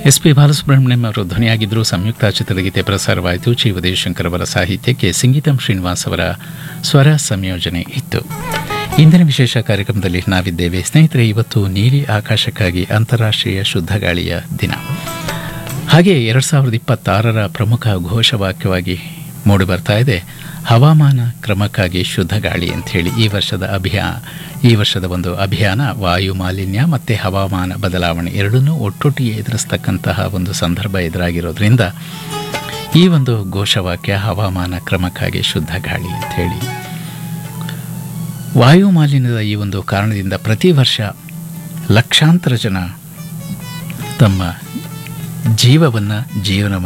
S P Balasubrahmanyam ಅವರು ಧ್ವನಿಯಾಗಿದ್ದರು ಸಂಯುಕ್ತ ಚಿತ್ರಗೀತೆ ಪ್ರಸಾರವಾಯಿತು ಚಿ ಉದಯಶಂಕರ್ ಅವರ ಸಾಹಿತ್ಯಕ್ಕೆ ಸಂಗೀತಂ ಶ್ರೀನಿವಾಸ್ ಅವರ ಸ್ವರ ಸಂಯೋಜನೆ ಇತ್ತು ಇಂದಿನ ವಿಶೇಷ ಕಾರ್ಯಕ್ರಮದಲ್ಲಿ ನಾವಿದ್ದೇವೆ ಸ್ನೇಹಿತರೆ ಇವತ್ತು ನೀಲಿ ಆಕಾಶಕ್ಕಾಗಿ ಅಂತಾರಾಷ್ಟ್ರೀಯ ಶುದ್ಧ ಗಾಳಿಯ ದಿನ ಹಾಗೆ ಎರಡು ಸಾವಿರದ ಇಪ್ಪತ್ತಾರರ ಪ್ರಮುಖ ಘೋಷವಾಕ್ಯವಾಗಿ ಮೂಡಿಬರ್ತಾ ಇದೆ ಹವಾಮಾನ ಕ್ರಮಕ್ಕಾಗಿ ಶುದ್ಧ ಗಾಳಿ ಅಂಥೇಳಿ ಈ ವರ್ಷದ ಅಭಿಯಾ ಈ ವರ್ಷದ ಒಂದು ಅಭಿಯಾನ ವಾಯು ಮಾಲಿನ್ಯ ಮತ್ತು ಹವಾಮಾನ ಬದಲಾವಣೆ ಎರಡನ್ನೂ ಒಟ್ಟೊಟ್ಟಿಗೆ ಎದುರಿಸ್ತಕ್ಕಂತಹ ಒಂದು ಸಂದರ್ಭ ಎದುರಾಗಿರೋದ್ರಿಂದ ಈ ಒಂದು ಘೋಷವಾಕ್ಯ ಹವಾಮಾನ ಕ್ರಮಕ್ಕಾಗಿ ಶುದ್ಧ ಗಾಳಿ ಅಂಥೇಳಿ ವಾಯು ಮಾಲಿನ್ಯದ ಈ ಒಂದು ಕಾರಣದಿಂದ ಪ್ರತಿ ವರ್ಷ ಲಕ್ಷಾಂತರ ಜನ ತಮ್ಮ ಜೀವವನ್ನು ಜೀವನ